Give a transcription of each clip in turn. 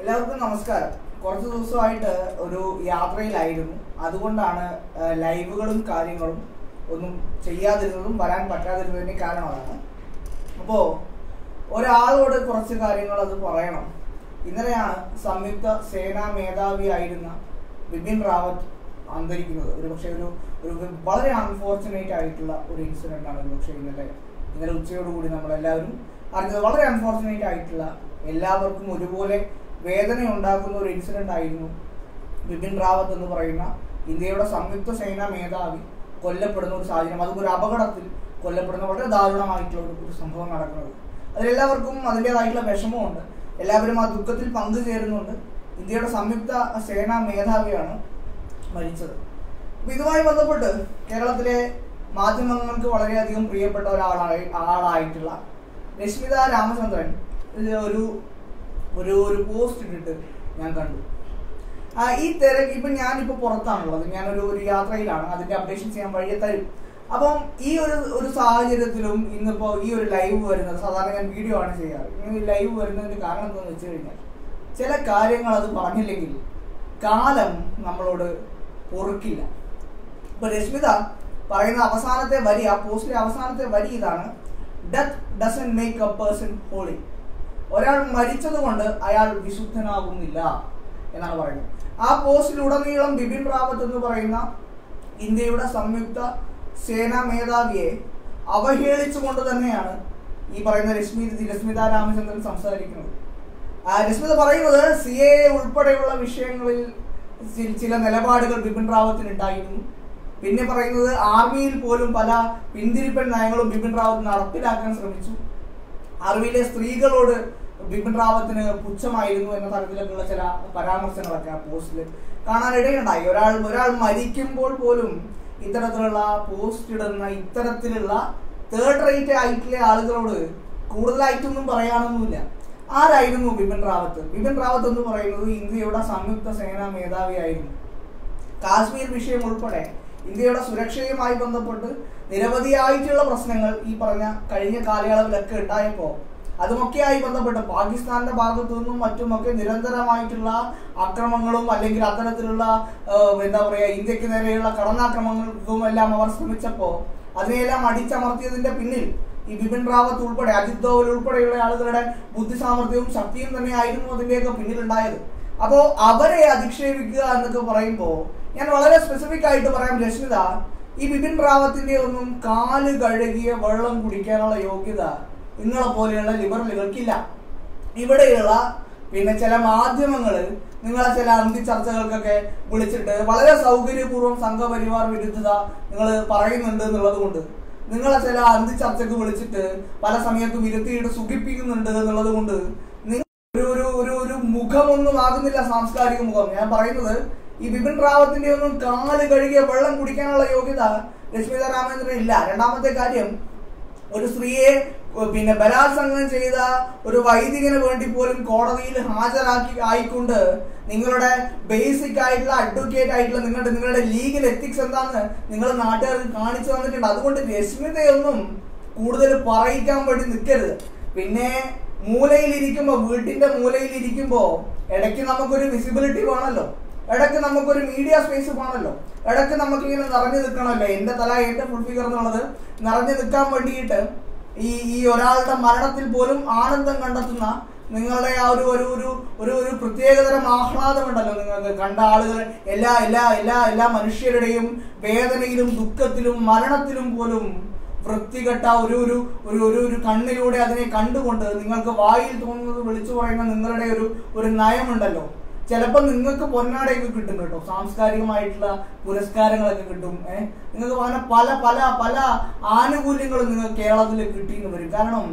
എല്ലാവർക്കും നമസ്കാരം കുറച്ച് ദിവസമായിട്ട് ഒരു യാത്രയിലായിരുന്നു അതുകൊണ്ടാണ് ആ, ലൈവുകളും കാര്യങ്ങളും ഒന്നും ചെയ്യാതിരുന്നതും വരാൻ പറ്റാതിരുന്നതിന് കാരണമാണ് അപ്പോൾ ഒരാളോട് കുറച്ച് കാര്യങ്ങൾ അത് പറയണം ഇന്നലെയാണ് സംയുക്ത സേനാ മേധാവിയായിരുന്ന ബിപിൻ റാവത്ത് അന്തരിക്കുന്നത് ഒരു പക്ഷേ ഒരു ഒരു വളരെ അൺഫോർച്ചുനേറ്റ് ആയിട്ടുള്ള ഒരു ഇൻസിഡന്റ് ആണ് ഒരു പക്ഷേ ഇന്നലെ ഇന്നലെ ഉച്ചയോടുകൂടി നമ്മളെല്ലാവരും അറിഞ്ഞത് വളരെ അൺഫോർച്ചുനേറ്റ് ആയിട്ടുള്ള എല്ലാവർക്കും ഒരുപോലെ വേദന ഉണ്ടാക്കുന്ന ഒരു ഇൻസിഡന്റ് ആയിരുന്നു ബിപിൻ റാവത്ത് എന്ന് പറയുന്ന ഇന്ത്യയുടെ സംയുക്ത സേനാ മേധാവി കൊല്ലപ്പെടുന്ന ഒരു സാഹചര്യം അതും ഒരു അപകടത്തിൽ കൊല്ലപ്പെടുന്ന വളരെ ദാരുണമായിട്ടുള്ള ഒരു ഒരു സംഭവം നടക്കുന്നത് അതിലെല്ലാവർക്കും അതിൻ്റെതായിട്ടുള്ള വിഷമമുണ്ട് എല്ലാവരും ആ ദുഃഖത്തിൽ പങ്കുചേരുന്നുണ്ട് ഇന്ത്യയുടെ സംയുക്ത സേനാ മേധാവിയാണ് മരിച്ചത് അപ്പൊ ഇതുമായി ബന്ധപ്പെട്ട് കേരളത്തിലെ മാധ്യമങ്ങൾക്ക് വളരെയധികം പ്രിയപ്പെട്ട ഒരാളായി ആളായിട്ടുള്ള രശ്മിത രാമചന്ദ്രൻ ഇത് ഒരു ഒരു ഒരു പോസ്റ്റ് ഇട്ടിട്ട് ഞാൻ കണ്ടു ആ, ഈ തിരക്ക് ഇപ്പൊ ഞാനിപ്പോ പുറത്താണുള്ളത് ഞാനൊരു ഒരു യാത്രയിലാണ് അതിന്റെ അപ്ഡേഷൻസ് ഞാൻ വഴിയെ തരും അപ്പം ഈ ഒരു ഒരു സാഹചര്യത്തിലും ഇന്നിപ്പോ ഈ ഒരു ലൈവ് വരുന്നത് സാധാരണ ഞാൻ വീഡിയോ ആണ് ചെയ്യാറ് ഈ ലൈവ് വരുന്നതിന്റെ കാരണം എന്താണെന്ന് വെച്ച് കഴിഞ്ഞാൽ ചില കാര്യങ്ങൾ അത് പറഞ്ഞില്ലെങ്കിൽ കാലം നമ്മളോട് പൊറുക്കില്ല ഇപ്പൊ രശ്മിത പറയുന്ന അവസാനത്തെ വരി ആ പോസ്റ്റിലെ അവസാനത്തെ വരി ഇതാണ് death doesn't make a person holy ഒരാൾ മരിച്ചത് കൊണ്ട് അയാൾ വിശുദ്ധനാകുന്നില്ല എന്നാണ് പറയുന്നത് ആ പോസ്റ്റിലുടനീളം ബിപിൻ റാവത്ത് എന്ന് പറയുന്ന ഇന്ത്യയുടെ സംയുക്ത സേനാ മേധാവിയെ അവഹേളിച്ചുകൊണ്ട് തന്നെയാണ് ഈ പറയുന്ന രശ്മി രശ്മിത രാമചന്ദ്രൻ സംസാരിക്കുന്നത് ആ രശ്മിത പറയുന്നത് സി എ ഉൾപ്പെടെയുള്ള വിഷയങ്ങളിൽ ചി- ചില നിലപാടുകൾ ബിപിൻ റാവത്തിന് ഉണ്ടായിരുന്നു പിന്നെ പറയുന്നത് ആർമിയിൽ പോലും പല പിന്തിരിപ്പൻ നയങ്ങളും ബിപിൻ റാവത്ത് നടപ്പിലാക്കാൻ ശ്രമിച്ചു ആർമിയിലെ സ്ത്രീകളോട് ബിപിൻ റാവത്തിന് പുച്ഛമായിരുന്നു എന്ന തരത്തിലൊക്കെയുള്ള ചില പരാമർശങ്ങളൊക്കെ ആ പോസ്റ്റിൽ കാണാനിടയുണ്ടായി ഒരാൾ ഒരാൾ മരിക്കുമ്പോൾ പോലും ഇത്തരത്തിലുള്ള പോസ്റ്റ് ഇടുന്ന ഇത്തരത്തിലുള്ള തേർഡ് റേറ്റ് ആയിട്ടുള്ള ആളുകളോട് കൂടുതലായിട്ടൊന്നും പറയാനൊന്നുമില്ല ആരായിരുന്നു ബിപിൻ റാവത്ത് ബിപിൻ റാവത്ത് എന്ന് പറയുന്നത് ഇന്ത്യയുടെ സംയുക്ത സേനാ മേധാവിയായിരുന്നു കാശ്മീർ വിഷയം ഉൾപ്പെടെ ഇന്ത്യയുടെ സുരക്ഷയുമായി ബന്ധപ്പെട്ട് നിരവധിയായിട്ടുള്ള പ്രശ്നങ്ങൾ ഈ പറഞ്ഞ കഴിഞ്ഞ കാലയളവിലൊക്കെ ഉണ്ടായപ്പോൾ അതുമൊക്കെയായി ബന്ധപ്പെട്ട് പാകിസ്ഥാന്റെ ഭാഗത്തു നിന്നും മറ്റുമൊക്കെ നിരന്തരമായിട്ടുള്ള ആക്രമണങ്ങളും അല്ലെങ്കിൽ അത്തരത്തിലുള്ള ആ, എന്താ പറയാ ഇന്ത്യക്ക് നേരെയുള്ള കടന്നാക്രമണങ്ങൾക്കും എല്ലാം അവർ ശ്രമിച്ചപ്പോൾ അതിനെയെല്ലാം അടിച്ചമർത്തിയതിന്റെ പിന്നിൽ ഈ ബിപിൻ റാവത്ത് ഉൾപ്പെടെ അജിത് ദോവൽ ഉൾപ്പെടെയുള്ള ആളുകളുടെ ബുദ്ധി സാമർഥ്യവും ശക്തിയും തന്നെയായിരുന്നു അതിന്റെയൊക്കെ പിന്നിലുണ്ടായത് അപ്പോ അവരെ അധിക്ഷേപിക്കുക എന്നൊക്കെ പറയുമ്പോൾ ഞാൻ വളരെ സ്പെസിഫിക് ആയിട്ട് പറയാം രശ്മിത ഈ ബിപിൻ റാവത്തിന്റെ ഒന്നും കാല് കഴുകിയ വെള്ളം കുടിക്കാനുള്ള യോഗ്യത നിങ്ങളെ പോലെയുള്ള ലിബറലുകൾക്കില്ല ഇവിടെയുള്ള പിന്നെ ചില മാധ്യമങ്ങള് നിങ്ങളെ ചില അന്തി ചർച്ചകൾക്കൊക്കെ വിളിച്ചിട്ട് വളരെ സൗകര്യപൂർവ്വം സംഘപരിവാർ വിരുദ്ധത നിങ്ങൾ പറയുന്നുണ്ട് എന്നുള്ളത് കൊണ്ട് നിങ്ങളെ ചില അന്തി ചർച്ചക്ക് വിളിച്ചിട്ട് പല സമയത്തും ഇരുത്തിയിട്ട് സുഖിപ്പിക്കുന്നുണ്ട് എന്നുള്ളത് കൊണ്ട് നിങ്ങൾ ഒരു ഒരു ഒരു ഒരു മുഖമൊന്നും ആകുന്നില്ല സാംസ്കാരിക മുഖം ഞാൻ പറയുന്നത് ഈ ബിപിൻ റാവത്തിന്റെ ഒന്നും കാല് കഴുകിയ വെള്ളം കുടിക്കാനുള്ള യോഗ്യത രശ്മിത രാമചന്ദ്രൻ ഇല്ല രണ്ടാമത്തെ കാര്യം ഒരു സ്ത്രീയെ ഏർ പിന്നെ ബലാത്സംഗം ചെയ്ത ഒരു വൈദികന് വേണ്ടി പോലും കോടതിയിൽ ഹാജരാക്കി ആയിക്കൊണ്ട് നിങ്ങളുടെ ബേസിക് ആയിട്ടുള്ള അഡ്വക്കേറ്റ് ആയിട്ടുള്ള നിങ്ങളുടെ നിങ്ങളുടെ ലീഗൽ എത്തിക്സ് എന്താന്ന് നിങ്ങൾ നാട്ടുകാർക്ക് കാണിച്ചു തന്നിട്ടുണ്ട് അതുകൊണ്ട് രശ്മിതയൊന്നും കൂടുതൽ പറയിക്കാൻ വേണ്ടി നിൽക്കരുത് പിന്നെ മൂലയിൽ ഇരിക്കുമ്പോ വീട്ടിന്റെ മൂലയിൽ ഇരിക്കുമ്പോ ഇടയ്ക്ക് നമുക്കൊരു വിസിബിലിറ്റി വേണമല്ലോ ഇടയ്ക്ക് നമുക്കൊരു മീഡിയ സ്പേസ് വേണമല്ലോ ഇടയ്ക്ക് നമുക്ക് ഇങ്ങനെ നിറഞ്ഞു നിൽക്കണമല്ലോ എന്റെ തല എന്റെ ഫുൾ ഫിഗർ എന്നുള്ളത് നിറഞ്ഞു നിൽക്കാൻ വേണ്ടിയിട്ട് ഈ ഈ ഒരാളുടെ മരണത്തിൽ പോലും ആനന്ദം കണ്ടെത്തുന്ന നിങ്ങളുടെ ആ ഒരു ഒരു ഒരു ഒരു ഒരു പ്രത്യേകതരം ആഹ്ലാദമുണ്ടല്ലോ നിങ്ങൾക്ക് കണ്ട ആളുകൾ എല്ലാ എല്ലാ എല്ലാ എല്ലാ മനുഷ്യരുടെയും വേദനയിലും ദുഃഖത്തിലും മരണത്തിലും പോലും വൃത്തികെട്ട ഒരു ഒരു ഒരു ഒരു ഒരു കണ്ണിലൂടെ അതിനെ കണ്ടുകൊണ്ട് നിങ്ങൾക്ക് വായിൽ തോന്നുന്നത് വിളിച്ചു പറയുന്ന നിങ്ങളുടെ ഒരു ഒരു നയമുണ്ടല്ലോ ചിലപ്പോൾ നിങ്ങൾക്ക് പൊന്നാടയൊക്കെ കിട്ടും കേട്ടോ സാംസ്കാരികമായിട്ടുള്ള പുരസ്കാരങ്ങളൊക്കെ കിട്ടും ഏഹ് നിങ്ങൾക്ക് അങ്ങനെ പല പല പല ആനുകൂല്യങ്ങളും നിങ്ങൾക്ക് കേരളത്തിൽ കിട്ടിയെന്ന് വരും കാരണം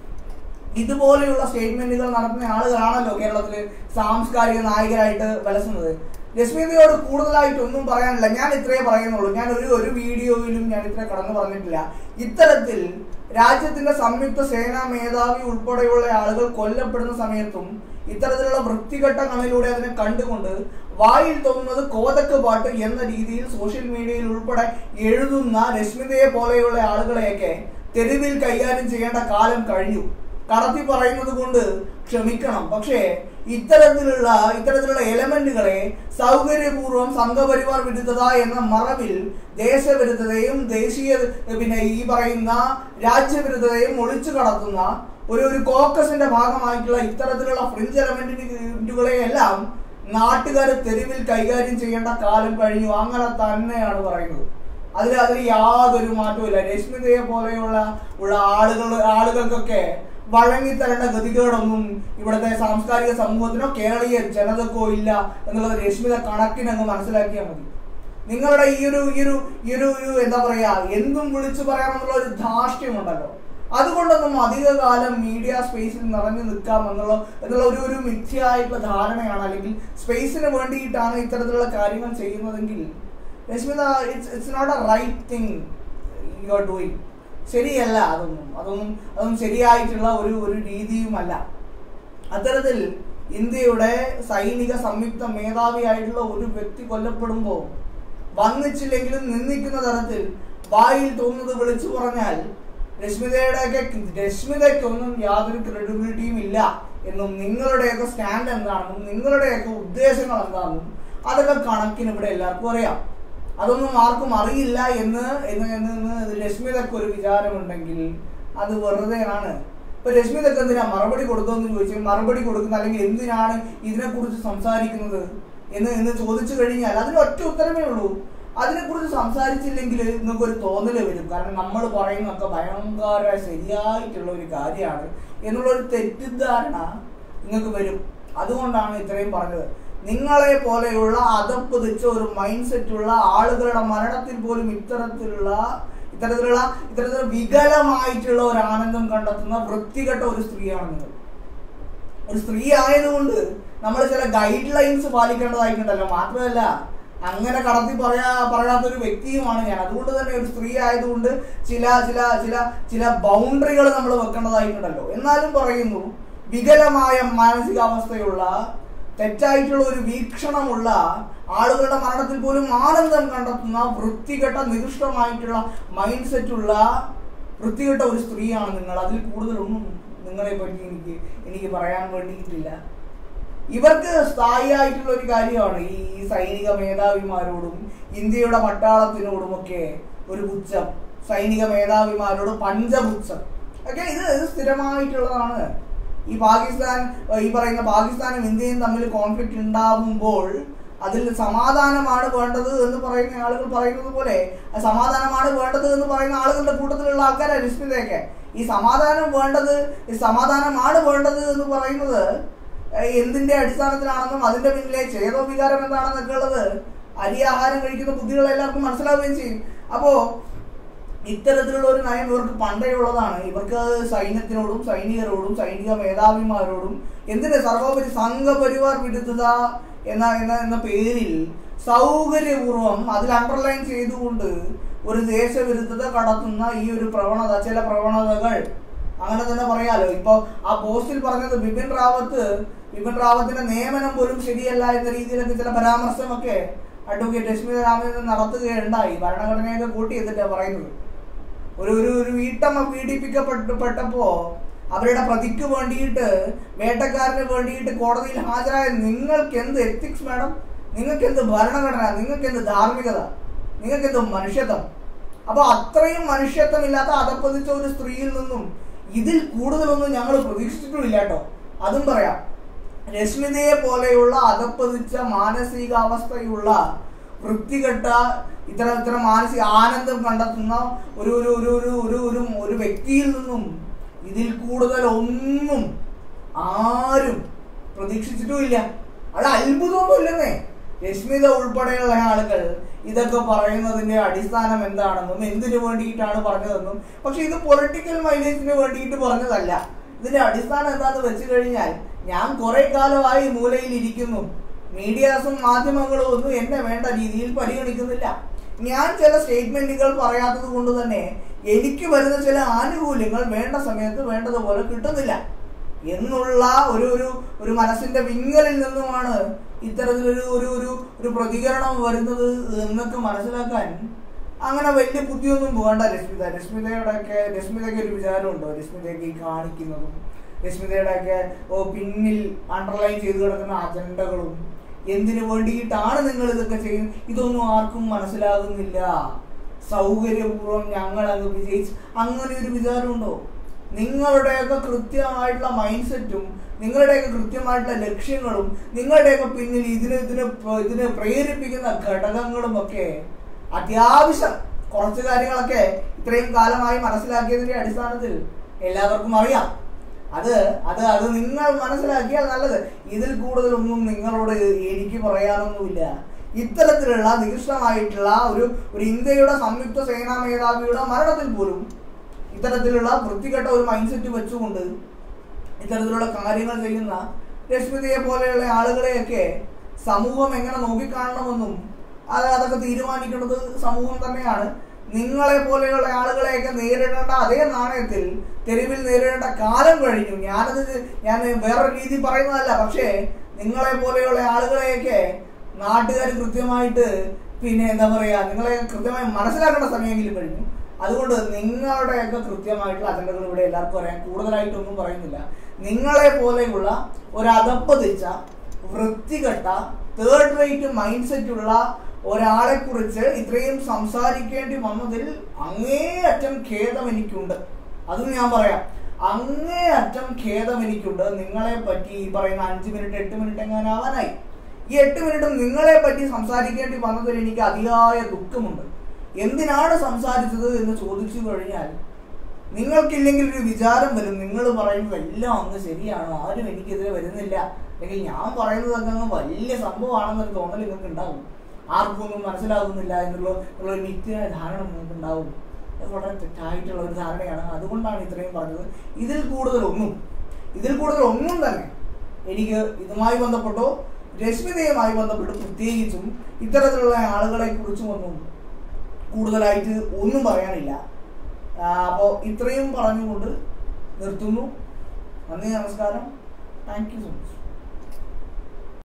ഇതുപോലെയുള്ള സ്റ്റേറ്റ്മെന്റുകൾ നടത്തുന്ന ആളുകളാണല്ലോ കേരളത്തിൽ സാംസ്കാരിക നായകരായിട്ട് വിലസുന്നത് രശ്മിതയോട് കൂടുതലായിട്ട് ഒന്നും പറയാനില്ല ഞാൻ ഇത്രേ പറയുന്നുള്ളൂ ഞാൻ ഒരു ഒരു വീഡിയോയിലും ഞാൻ ഇത്ര കടന്നു പറഞ്ഞിട്ടില്ല ഇത്തരത്തിൽ രാജ്യത്തിന്റെ സംയുക്ത സേനാ മേധാവി ഉൾപ്പെടെയുള്ള ആളുകൾ കൊല്ലപ്പെടുന്ന സമയത്തും ഇത്തരത്തിലുള്ള വൃത്തികെട്ട കണ്ണിലൂടെ അതിനെ കണ്ടുകൊണ്ട് വായിൽ തോന്നുന്നത് കോതക്ക് പാട്ട് എന്ന രീതിയിൽ സോഷ്യൽ മീഡിയയിൽ ഉൾപ്പെടെ എഴുതുന്ന രശ്മിതയെ പോലെയുള്ള ആളുകളെയൊക്കെ തെരുവിൽ കൈകാര്യം ചെയ്യേണ്ട കാലം കഴിഞ്ഞു കടത്തി പറയുന്നത് കൊണ്ട് ക്ഷമിക്കണം പക്ഷേ ഇത്തരത്തിലുള്ള ഇത്തരത്തിലുള്ള എലമെന്റുകളെ സൗകര്യപൂർവ്വം സംഘപരിവാർ വിരുദ്ധത എന്ന മറവിൽ ദേശവിരുദ്ധതയും ദേശീയ പിന്നെ ഈ പറയുന്ന രാജ്യവിരുദ്ധതയും ഒളിച്ചു കടത്തുന്ന ഒരു ഒരു കോക്കസിന്റെ ഭാഗമായിട്ടുള്ള ഇത്തരത്തിലുള്ള ഫ്രിഞ്ച് എലമെന്റുകളെ എല്ലാം നാട്ടുകാർ തെരുവിൽ കൈകാര്യം ചെയ്യേണ്ട കാലം കഴിഞ്ഞു അങ്ങനെ തന്നെയാണ് പറയുന്നത് അതിൽ അതിൽ യാതൊരു മാറ്റവുമില്ല രശ്മിതയെ പോലെയുള്ള ഉള്ള ആളുകൾ ആളുകൾക്കൊക്കെ വഴങ്ങിത്തരേണ്ട ഗതികേടൊന്നും ഇവിടുത്തെ സാംസ്കാരിക സമൂഹത്തിനോ കേരളീയ ജനതക്കോ ഇല്ല എന്നുള്ളത് രശ്മിത കണക്കിനങ്ങ് മനസ്സിലാക്കിയാൽ മതി നിങ്ങളുടെ ഈ ഒരു ഈ ഒരു ഈ ഒരു ഒരു എന്താ പറയാ എന്തും വിളിച്ചു പറയാമെന്നുള്ള ഒരു ധാർഷ്ട്യമുണ്ടല്ലോ അതുകൊണ്ടൊന്നും അധികകാലം മീഡിയ സ്പേസിൽ നിറഞ്ഞു നിൽക്കാം എന്നുള്ള എന്നുള്ള ഒരു ഒരു മിഥ്യയായിട്ടുള്ള ധാരണയാണ് അല്ലെങ്കിൽ സ്പേസിന് വേണ്ടിയിട്ടാണ് ഇത്തരത്തിലുള്ള കാര്യങ്ങൾ ചെയ്യുന്നതെങ്കിൽ Rashmita it's it's not a right thing you are doing ശരിയല്ല അതൊന്നും അതൊന്നും അതൊന്നും ശരിയായിട്ടുള്ള ഒരു ഒരു രീതിയുമല്ല അത്തരത്തിൽ ഇന്ത്യയുടെ സൈനിക സംയുക്ത മേധാവിയായിട്ടുള്ള ഒരു വ്യക്തി കൊല്ലപ്പെടുമ്പോൾ വന്നിച്ചില്ലെങ്കിലും നിന്ദിക്കുന്ന തരത്തിൽ വായിൽ തോന്നുന്നത് വിളിച്ചു പറഞ്ഞാൽ രശ്മിതയുടെയൊക്കെ രശ്മിതയ്ക്കൊന്നും യാതൊരു ക്രെഡിബിലിറ്റിയും ഇല്ല എന്നും നിങ്ങളുടെയൊക്കെ സ്റ്റാൻഡ് എന്താണെന്നും നിങ്ങളുടെയൊക്കെ ഉദ്ദേശങ്ങൾ എന്താണെന്നും അതൊക്കെ കണക്കിന് ഇവിടെ എല്ലാവർക്കും അറിയാം അതൊന്നും ആർക്കും അറിയില്ല എന്ന് എന്ന് എന്ന് എന്ന് രശ്മിതക്ക് ഒരു വിചാരമുണ്ടെങ്കിൽ അത് വെറുതെയാണ് ഇപ്പൊ രശ്മിതക്ക് എന്തിനാ മറുപടി കൊടുത്തതെന്ന് ചോദിച്ചാൽ മറുപടി കൊടുക്കുന്ന അല്ലെങ്കിൽ എന്തിനാണ് ഇതിനെക്കുറിച്ച് സംസാരിക്കുന്നത് എന്ന് എന്ന് ചോദിച്ചു കഴിഞ്ഞാൽ അതിന് ഒറ്റ ഉത്തരമേ ഉള്ളൂ അതിനെക്കുറിച്ച് സംസാരിച്ചില്ലെങ്കിൽ നിങ്ങൾക്ക് ഒരു തോന്നല് വരും കാരണം നമ്മൾ പറയുന്നതൊക്കെ ഭയങ്കര ശരിയായിട്ടുള്ള ഒരു കാര്യമാണ് എന്നുള്ള ഒരു തെറ്റിദ്ധാരണ നിങ്ങൾക്ക് വരും അതുകൊണ്ടാണ് ഇത്രയും പറഞ്ഞത് നിങ്ങളെ പോലെയുള്ള അതപ്പതിച്ച ഒരു മൈൻഡ് സെറ്റുള്ള ആളുകളുടെ മരണത്തിൽ പോലും ഇത്തരത്തിലുള്ള ഇത്തരത്തിലുള്ള ഇത്തരത്തിലുള്ള വികലമായിട്ടുള്ള ഒരു ആനന്ദം കണ്ടെത്തുന്ന വൃത്തികെട്ട ഒരു സ്ത്രീയാണ് നിങ്ങൾ ഒരു സ്ത്രീ ആയതുകൊണ്ട് നമ്മൾ ചില ഗൈഡ് ലൈൻസ് പാലിക്കേണ്ടതായിട്ടുണ്ടല്ലോ മാത്രമല്ല അങ്ങനെ കടത്തി പറയാ പറയാത്ത ഒരു വ്യക്തിയുമാണ് ഞാൻ അതുകൊണ്ട് തന്നെ ഒരു സ്ത്രീ ആയതുകൊണ്ട് ചില ചില ചില ചില ബൗണ്ടറികൾ നമ്മൾ വെക്കേണ്ടതായിട്ടുണ്ടല്ലോ എന്നാലും പറയുന്നു വികലമായ മാനസികാവസ്ഥയുള്ള തെറ്റായിട്ടുള്ള ഒരു വീക്ഷണമുള്ള ആളുകളുടെ മരണത്തിൽ പോലും ആനന്ദം കണ്ടെത്തുന്ന വൃത്തികെട്ട നികൃഷ്ടമായിട്ടുള്ള മൈൻഡ് സെറ്റുള്ള വൃത്തികെട്ട ഒരു സ്ത്രീയാണ് നിങ്ങൾ അതിൽ കൂടുതലൊന്നും നിങ്ങളെ പറ്റി എനിക്ക് എനിക്ക് പറയാൻ വേണ്ടിയിട്ടില്ല ഇവർക്ക് സ്ഥായിയായിട്ടുള്ള ഒരു കാര്യമാണ് ഈ സൈനിക മേധാവിമാരോടും ഇന്ത്യയുടെ പട്ടാളത്തിനോടുമൊക്കെ ഒരു പുച്ഛം സൈനിക മേധാവിമാരോട് പഞ്ചപുച്ഛം ഒക്കെ ഇത് ഇത് സ്ഥിരമായിട്ടുള്ളതാണ് ഈ പാകിസ്ഥാൻ ഈ പറയുന്ന പാകിസ്ഥാനും ഇന്ത്യയും തമ്മിൽ കോൺഫ്ലിക്റ്റ് ഉണ്ടാവുമ്പോൾ അതിൽ സമാധാനമാണ് വേണ്ടത് എന്ന് പറയുന്ന ആളുകൾ പറയുന്നത് പോലെ ആ സമാധാനമാണ് വേണ്ടത് എന്ന് പറയുന്ന ആളുകളുടെ കൂട്ടത്തിലുള്ള ആൾക്കാരാണ് രശ്മിതയൊക്കെ ഈ സമാധാനം വേണ്ടത് ഈ സമാധാനമാണ് വേണ്ടത് എന്ന് പറയുന്നത് ഏഹ് എന്തിന്റെ അടിസ്ഥാനത്തിലാണെന്നും അതിന്റെ പിന്നിലെ ചേതോ വികാരം എന്താണെന്നൊക്കെ ഉള്ളത് അരി ആഹാരം കഴിക്കുന്ന ബുദ്ധികൾ എല്ലാവർക്കും മനസ്സിലാവുകയും ചെയ്യും അപ്പോ ഇത്തരത്തിലുള്ള ഒരു നയം ഇവർക്ക് പണ്ടേ ഉള്ളതാണ് ഇവർക്ക് സൈന്യത്തിനോടും സൈനികരോടും സൈനിക മേധാവിമാരോടും എന്തിന് സർവോപരി സംഘപരിവാർ വിരുദ്ധത എന്ന എന്ന എന്ന പേരിൽ സൗകര്യപൂർവം അതിൽ അണ്ടർലൈൻ ചെയ്തുകൊണ്ട് ഒരു ദേശവിരുദ്ധത കടത്തുന്ന ഈ ഒരു പ്രവണത ചില പ്രവണതകൾ അങ്ങനെ തന്നെ പറയാലോ ഇപ്പൊ ആ പോസ്റ്റിൽ പറഞ്ഞത് ബിപിൻ റാവത്ത് ബിപിൻ റാവത്തിന്റെ നിയമനം പോലും ശരിയല്ല എന്ന രീതിയിലൊക്കെ ചില പരാമർശമൊക്കെ അഡ്വക്കേറ്റ് രശ്മിത രാമചന്ദ്രൻ നടത്തുകയുണ്ടായി ഭരണഘടനയൊക്കെ കൂട്ടി എന്നിട്ടാണ് പറയുന്നത് ഒരു ഒരു ഒരു വീട്ടമ്മ പീഡിപ്പിക്കപ്പെട്ടു പെട്ടപ്പോ അവരുടെ പ്രതിക്ക് വേണ്ടിയിട്ട് വേട്ടക്കാരന് വേണ്ടിയിട്ട് കോടതിയിൽ ഹാജരായ നിങ്ങൾക്ക് എന്ത് എത്തിക്സ് മാഡം നിങ്ങൾക്ക് എന്ത് ഭരണഘടന നിങ്ങൾക്ക് എന്ത് ധാർമ്മികത നിങ്ങൾക്ക് എന്ത് മനുഷ്യത്വം അപ്പൊ അത്രയും മനുഷ്യത്വമില്ലാത്ത അതപ്പതിച്ച ഒരു സ്ത്രീയിൽ നിന്നും ഇതിൽ കൂടുതലൊന്നും ഞങ്ങൾ പ്രതീക്ഷിച്ചിട്ടുമില്ല കേട്ടോ അതും പറയാം രശ്മിതയെ പോലെയുള്ള അതപ്പതിച്ച മാനസികാവസ്ഥയുള്ള വൃത്തികെട്ട ഇത്തരം ഇത്തരം മാനസിക ആനന്ദം കണ്ടെത്തുന്ന ഒരു ഒരു ഒരു ഒരു ഒരു ഒരു ഒരു വ്യക്തിയിൽ നിന്നും ഇതിൽ കൂടുതൽ ഒന്നും ആരും പ്രതീക്ഷിച്ചിട്ടുമില്ല അത് അത്ഭുതമൊന്നും ഇല്ലെന്നേ രശ്മിത ഉൾപ്പെടെയുള്ള ആളുകൾ ഇതൊക്കെ പറയുന്നതിന്റെ അടിസ്ഥാനം എന്താണെന്നും എന്തിനു വേണ്ടിയിട്ടാണ് പറഞ്ഞതെന്നും പക്ഷെ ഇത് പൊളിറ്റിക്കൽ മൈലേജിന് വേണ്ടിയിട്ട് പറഞ്ഞതല്ല ഇതിന്റെ അടിസ്ഥാനം എന്താന്ന് വെച്ച് കഴിഞ്ഞാൽ ഞാൻ കുറെ കാലമായി മൂലയിൽ ഇരിക്കുന്നു മീഡിയാസും മാധ്യമങ്ങളും ഒന്നും എന്നെ വേണ്ട രീതിയിൽ പരിഗണിക്കുന്നില്ല ഞാൻ ചില സ്റ്റേറ്റ്മെന്റുകൾ പറയാത്തത് കൊണ്ട് തന്നെ എനിക്ക് വരുന്ന ചില ആനുകൂല്യങ്ങൾ വേണ്ട സമയത്ത് വേണ്ടതുപോലെ കിട്ടുന്നില്ല എന്നുള്ള ഒരു ഒരു ഒരു മനസ്സിന്റെ വിങ്ങലിൽ നിന്നുമാണ് ഇത്തരത്തിലൊരു ഒരു ഒരു ഒരു പ്രതികരണം വരുന്നത് എന്നൊക്കെ മനസ്സിലാക്കാൻ അങ്ങനെ വലിയ ബുദ്ധിയൊന്നും വേണ്ട രശ്മിത രശ്മിതയുടെ ഒക്കെ രശ്മിതയ്ക്ക് ഒരു വിചാരമുണ്ടോ രശ്മിതയ്ക്ക് ഈ കാണിക്കുന്നതും രശ്മിതയുടെ ഒക്കെ ഓ പിന്നിൽ അണ്ടർലൈൻ ചെയ്ത് കിടക്കുന്ന അജണ്ടകളും എന്തിനു വേണ്ടിയിട്ടാണ് നിങ്ങൾ ഇതൊക്കെ ചെയ്യുന്നത് ഇതൊന്നും ആർക്കും മനസ്സിലാകുന്നില്ല സൗകര്യപൂർവ്വം ഞങ്ങൾ അങ്ങ് വിജയിച്ച് അങ്ങനെ ഒരു വിചാരമുണ്ടോ നിങ്ങളുടെയൊക്കെ കൃത്യമായിട്ടുള്ള മൈൻഡ് സെറ്റും നിങ്ങളുടെയൊക്കെ കൃത്യമായിട്ടുള്ള ലക്ഷ്യങ്ങളും നിങ്ങളുടെയൊക്കെ പിന്നിൽ ഇതിന് ഇതിന് പ്ര- ഇതിന് പ്രേരിപ്പിക്കുന്ന ഘടകങ്ങളും ഒക്കെ അത്യാവശ്യം കുറച്ച് കാര്യങ്ങളൊക്കെ ഇത്രയും കാലമായി മനസ്സിലാക്കിയതിന്റെ അടിസ്ഥാനത്തിൽ എല്ലാവർക്കും അറിയാം അത് അത് അത് നിങ്ങൾ മനസ്സിലാക്കിയാൽ നല്ലത് ഇതിൽ കൂടുതലൊന്നും നിങ്ങളോട് എനിക്ക് പറയാനൊന്നുമില്ല ഇത്തരത്തിലുള്ള നികൃഷ്ടമായിട്ടുള്ള ഒരു ഒരു ഇന്ത്യയുടെ സംയുക്ത സേനാ മേധാവിയുടെ മരണത്തിൽ പോലും ഇത്തരത്തിലുള്ള വൃത്തികെട്ട ഒരു മൈൻഡ് സെറ്റ് വെച്ചുകൊണ്ട് ഇത്തരത്തിലുള്ള കാര്യങ്ങൾ ചെയ്യുന്ന രശ്മിതയെ പോലെയുള്ള ആളുകളെയൊക്കെ സമൂഹം എങ്ങനെ നോക്കിക്കാണണമെന്നും അത് അതൊക്കെ തീരുമാനിക്കുന്നത് സമൂഹം തന്നെയാണ് നിങ്ങളെ പോലെയുള്ള ആളുകളെയൊക്കെ നേരിടേണ്ട അതേ നാണയത്തിൽ തെരുവിൽ നേരിടേണ്ട കാലം കഴിഞ്ഞു ഞാനത് ഞാൻ വേറൊരു രീതി പറയുന്നതല്ല പക്ഷേ നിങ്ങളെ പോലെയുള്ള ആളുകളെയൊക്കെ നാട്ടുകാർ കൃത്യമായിട്ട് പിന്നെ എന്താ പറയാ നിങ്ങളെ കൃത്യമായി മനസ്സിലാക്കേണ്ട സമയമെങ്കിലും കഴിഞ്ഞു അതുകൊണ്ട് നിങ്ങളുടെയൊക്കെ കൃത്യമായിട്ടുള്ള അജണ്ടകൾ ഇവിടെ എല്ലാവർക്കും അറിയാം കൂടുതലായിട്ടൊന്നും പറയുന്നില്ല നിങ്ങളെ പോലെയുള്ള ഒരു അതപ്പതിച്ച വൃത്തികെട്ട തേർഡ് റേറ്റ് മൈൻഡ് സെറ്റ് ഉള്ള ഒരാളെ കുറിച്ച് ഇത്രയും സംസാരിക്കേണ്ടി വന്നതിൽ അങ്ങേയറ്റം ഖേദം എനിക്കുണ്ട് അതും ഞാൻ പറയാം അങ്ങേയറ്റം ഖേദം എനിക്കുണ്ട് നിങ്ങളെ പറ്റി ഈ പറയുന്ന അഞ്ച് മിനിറ്റ് എട്ട് മിനിറ്റ് എങ്ങാനും ആവാനായി ഈ എട്ട് മിനിറ്റും നിങ്ങളെ പറ്റി സംസാരിക്കേണ്ടി വന്നതിൽ എനിക്ക് അതിയായ ദുഃഖമുണ്ട് എന്തിനാണ് സംസാരിച്ചത് എന്ന് ചോദിച്ചു കഴിഞ്ഞാൽ നിങ്ങൾക്കില്ലെങ്കിൽ ഒരു വിചാരം വരും നിങ്ങൾ പറയുന്നത് എല്ലാം അങ്ങ് ശരിയാണ് ആരും എനിക്കെതിരെ വരുന്നില്ല അല്ലെങ്കിൽ ഞാൻ പറയുന്നതൊക്കെ അങ്ങ് വലിയ സംഭവമാണെന്നൊരു തോന്നൽ നിങ്ങൾക്ക് ഉണ്ടാവും ആർക്കും ഒന്നും മനസ്സിലാകുന്നില്ല എന്നുള്ള ഉള്ള ഒരു നിത്യമായ ധാരണ നിങ്ങൾക്ക് ഉണ്ടാവും അത് വളരെ തെറ്റായിട്ടുള്ള ഒരു ധാരണയാണ് അതുകൊണ്ടാണ് ഇത്രയും പറഞ്ഞത് ഇതിൽ കൂടുതലൊന്നും ഇതിൽ കൂടുതൽ ഒന്നും തന്നെ എനിക്ക് ഇതുമായി ബന്ധപ്പെട്ടോ രശ്മിതയുമായി ബന്ധപ്പെട്ട് പ്രത്യേകിച്ചും ഇത്തരത്തിലുള്ള ആളുകളെ കുറിച്ചും ഒന്നും കൂടുതലായിട്ട് ഒന്നും പറയാനില്ല അപ്പോൾ ഇത്രയും പറഞ്ഞുകൊണ്ട് നിർത്തുന്നു നന്ദി നമസ്കാരം താങ്ക് യു സോ മച്ച്